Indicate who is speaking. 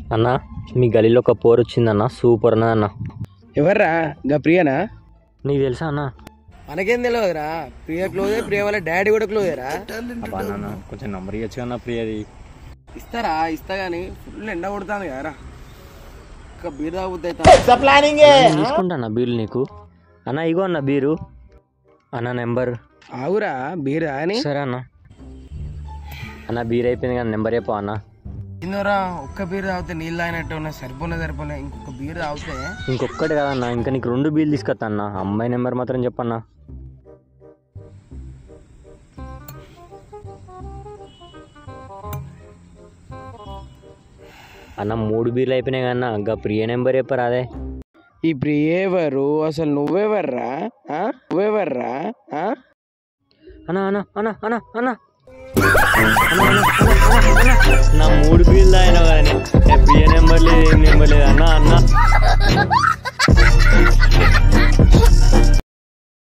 Speaker 1: అన్న మీ గలీలో ఒక పోరు వచ్చిందన్న సూపర్ ఉన్నది అన్న
Speaker 2: ఎవర్రా గా ప్రియనా
Speaker 1: నీకు తెలుసా అన్న
Speaker 2: మనకేం తెలియదురా ప్రియ క్లోజే ప్రియ వాళ్ళ డాడీ కూడా క్లోజేరా
Speaker 1: అబ్బా నాన్న కొంచెం నంబర్ ఇవ్వచ్చు అన్న ప్రియది
Speaker 2: ఇస్తారా ఇస్తా గానీ ఫుల్ ఎండ కొడుతుంది కదరా ఇంకా బీర్ తాగుతాయి
Speaker 1: తీసుకుంటా అన్న బీరు నీకు అన్న ఇగో అన్న బీరు అన్న నెంబర్
Speaker 2: ఆగురా బీర్ అని
Speaker 1: సరే అన్న అన్న బీర్ అయిపోయింది కానీ నెంబర్ చెప్పు అన్న
Speaker 2: ఇందోరా ఒక్క బీర్ తాగితే నీళ్ళు తాగినట్టు ఉన్నా సరిపోలే సరిపోలే ఇంకొక బీర్ తాగితే
Speaker 1: ఇంకొక్కటి కాదన్న ఇంకా నీకు రెండు బీర్లు తీసుకొస్తా అన్న అమ్మాయి నెంబర్ మాత్రం చెప్పన్న అన్న మూడు బీర్లు అయిపోయినాయి కన్నా ఇంకా ప్రియ నెంబర్ చెప్పరా అదే
Speaker 2: ఈ ప్రియ ఎవరు అసలు నువ్వెవర్రా ఆ? నువ్వెవర్రా ఆ?
Speaker 1: అన్న అన్న అన్న అన్న అన్న నా మూడు బీర్లు అయినా కానీ ప్రియ నెంబర్ లేదు ఏం నెంబర్ లేదు అన్న అన్న